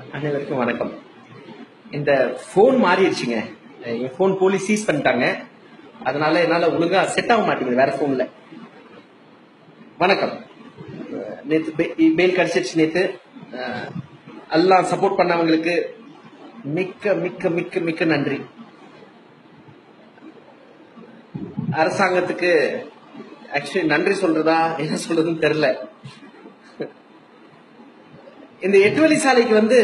அனைவருக்கும் வணக்கம் இந்த ஃபோன் மாறிடுச்சுங்க என் ஃபோன் போலீஸ் சீஸ் பண்ணிட்டாங்க அதனால என்னால ஒழுங்கா செட் ஆக மாட்டேங்குது வேற ஃபோன்ல வணக்கம் அஹ் நேத்து பெ- பெயில் கிடைச்சிருச்சு நேத்து அஹ் எல்லாம் சப்போர்ட் பண்ணவங்களுக்கு மிக்க மிக்க மிக்க மிக்க நன்றி அரசாங்கத்துக்கு ஆக்சுவலி நன்றி சொல்றதா என்ன சொல்றதுன்னு தெரியல இந்த எட்டு வழி சாலைக்கு வந்து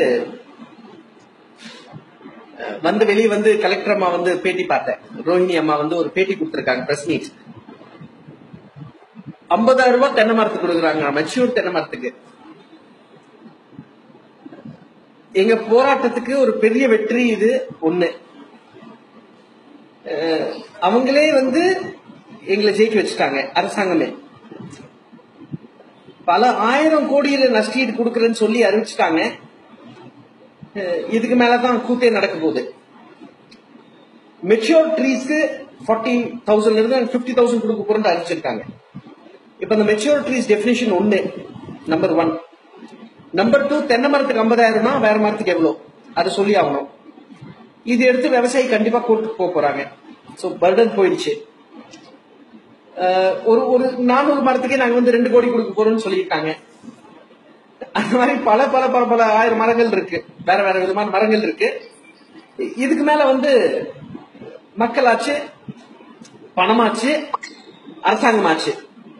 அஹ், வந்து வெளியே வந்து கலெக்டர் அம்மா வந்து பேட்டி பார்த்தேன் ரோஹிணி அம்மா வந்து ஒரு பேட்டி கொடுத்திருக்காங்க பிரஸ் மீட் ஐம்பதாயிரம் ரூபாய் தென்னை மரத்துக்கு கொடுக்குறாங்க மெச்சூர் தென்னை மரத்துக்கு எங்க போராட்டத்துக்கு ஒரு பெரிய வெற்றி இது ஒண்ணு அஹ், அவங்களே வந்து எங்களை ஜெயிக்க வச்சுட்டாங்க அரசாங்கமே பல ஆயிரம் கோடியில நஷ்டீடு கொடுக்கறேன்னு சொல்லி அறிவிச்சுட்டாங்க அஹ் இதுக்கு மேலதான் கூத்தே நடக்க போகுது மெச்சூர் ட்ரீஸ்க்கு ஃபார்ட்டி தௌசண்ட்ல இருந்து ஃபிஃப்டி தௌசண்ட் கொடுக்க போறேன்னு அறிவிச்சிருக்காங்க இப்ப இந்த மெச்சூர் ட்ரீஸ் டெபினிஷன் ஒன்னு நம்பர் ஒன் நம்பர் டூ தென்னை மரத்துக்கு ஐம்பதாயிரம்னா வேற மரத்துக்கு எவ்வளவு அதை சொல்லி ஆகணும் இது எடுத்து விவசாயி கண்டிப்பா கோர்ட்டுக்கு போக போறாங்க சோ பர்டன் போயிடுச்சு அஹ் ஒரு ஒரு நானூறு மரத்துக்கே நாங்க வந்து ரெண்டு கோடி கொடுக்க போறோம்னு சொல்லியிருக்காங்க அந்த மாதிரி பல பல பல பல ஆயிரம் மரங்கள் இருக்கு வேற வேற விதமான மரங்கள் இருக்கு இ- இதுக்கு மேல வந்து மக்களாச்சு பணமாச்சு அரசாங்கமாச்சு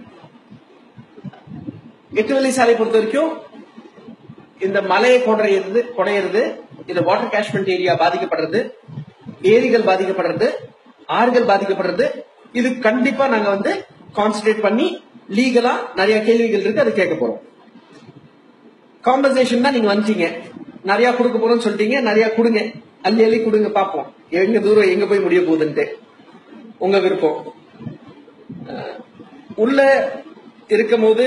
எட்டு வழி சாலை பொறுத்த வரைக்கும் இந்த மலையை குடையிறது குடையிறது இந்த வாட்டர் கேஷ்மெண்ட் ஏரியா பாதிக்கப்படுறது ஏரிகள் பாதிக்கப்படுறது ஆறுகள் பாதிக்கப்படுறது இது கண்டிப்பா நாங்க வந்து கான்சன்ட்ரேட் பண்ணி லீகலா நிறைய கேள்விகள் இருக்கு அதை கேட்க போறோம் காம்பன்சேஷன் தான் நீங்க வந்துட்டீங்க நிறைய கொடுக்க போறோம்னு சொல்லிட்டீங்க நிறைய கொடுங்க அள்ளி அள்ளி கொடுங்க பாப்போம் எங்க தூரம் எங்க போய் முடிய போகுதுன்ட்டு உங்க விருப்பம் அஹ், உள்ள இருக்கும் போது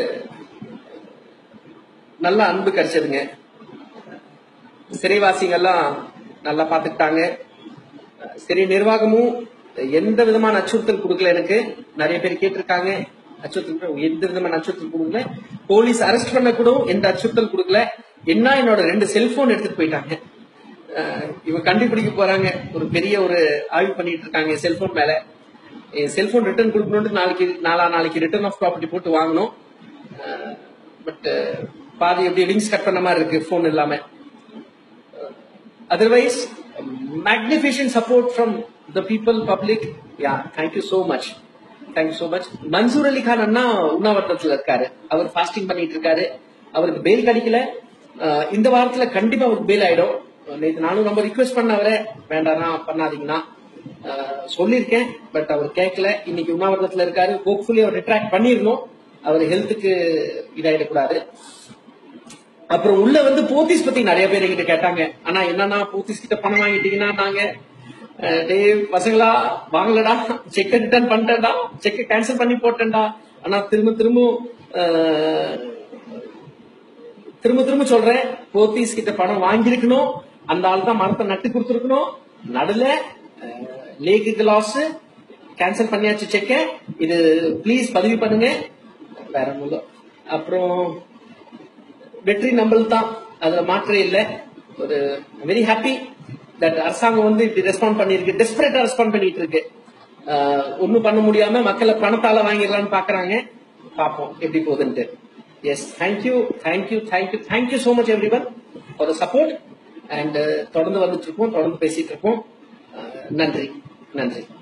நல்ல அன்பு கிடைச்சதுங்க சிறைவாசிகள்லாம் நல்லா பாத்துக்கிட்டாங்க சரி நிர்வாகமும் எந்த விதமான அச்சுறுத்தல் கொடுக்கல எனக்கு நிறைய பேர் கேட்டிருக்காங்க அச்சுறுத்தல் எந்த விதமான அச்சுறுத்தல் கொடுக்கல போலீஸ் அரெஸ்ட் பண்ண கூட எந்த அச்சுறுத்தல் கொடுக்கல என்ன என்னோட ரெண்டு செல்போன் எடுத்துட்டு போயிட்டாங்க அஹ் இவங்க கண்டுபிடிக்க போறாங்க ஒரு பெரிய ஒரு ஆய்வு பண்ணிட்டு இருக்காங்க செல்போன் மேல என் செல்போன் ரிட்டர்ன் கொடுக்கணும்னு நாளைக்கு நாளா நாளைக்கு ரிட்டர்ன் ஆஃப் ப்ராப்பர்ட்டி போட்டு வாங்கணும் பட் பாதி எப்படி லிங்க்ஸ் கட் பண்ண மாதிரி இருக்கு போன் இல்லாம otherwise magnificent support from the people public yeah thank you so much thank you so much Mansoor அலி கான் அண்ணா உண்ணாவிரதத்துல இருக்காரு அவர் ஃபாஸ்டிங் பண்ணிட்டு இருக்காரு அவருக்கு பெயில் கிடைக்கல அஹ் இந்த வாரத்துல கண்டிப்பா அவருக்கு பெயில் ஆயிடும் நேற்று நானும் ரொம்ப ரிக்வெஸ்ட் பண்ண அவரை வேண்டாம்னா பண்ணாதீங்கன்னா அஹ் சொல்லியிருக்கேன் பட் அவர் கேட்கல இன்னைக்கு உண்ணாவிரதத்துல இருக்காரு ஹோப்ஃபுல்லி அவர் ரிட்ராக்ட் பண்ணிடணும் அவர் ஹெல்த்துக்கு இதாயிடக்கூடாது அப்புறம் உள்ள வந்து போத்தீஸ் பத்தி நிறைய பேர் என்கிட்ட கேட்டாங்க ஆனா என்னன்னா போத்தீஸ் கிட்ட பணம் வாங்கிட்டீங்கன்னா நாங்க அஹ், டேய் பசங்களா வாங்கலடா செக் ரிட்டர்ன் பண்ணிட்டேன்டா செக் கேன்சல் பண்ணி போட்டேன்டா ஆனா திரும்ப திரும்ப அஹ், திரும்ப திரும்ப சொல்றேன் போத்தீஸ் கிட்ட பணம் வாங்கியிருக்கணும் அந்த ஆள் தான் மரத்தை நட்டு கொடுத்துருக்கணும் நடுல லேக்குக்கு லாஸ் கேன்சல் பண்ணியாச்சு செக்க இது ப்ளீஸ் பதிவு பண்ணுங்க வேற ஒண்ணும் இல்ல. அப்புறம் வெற்றி நம்மளுக்கு தான் அதுல மாற்றே இல்ல ஒரு வெரி ஹாப்பி தட் அரசாங்கம் வந்து இப்படி ரெஸ்பாண்ட் பண்ணிருக்கு டெஸ்பரேட்டா ரெஸ்பாண்ட் பண்ணிட்டு இருக்கு ஆஹ் ஒண்ணும் பண்ண முடியாம மக்களை பணத்தால வாங்கிடலாம்னு பாக்குறாங்க பாப்போம் எப்படி போகுதுன்ட்டு yes thank you thank you thank you thank you so much everyone for support and தொடர்ந்து வந்துட்டு இருக்கோம் தொடர்ந்து பேசிட்டு இருக்கோம் ஆஹ் நன்றி நன்றி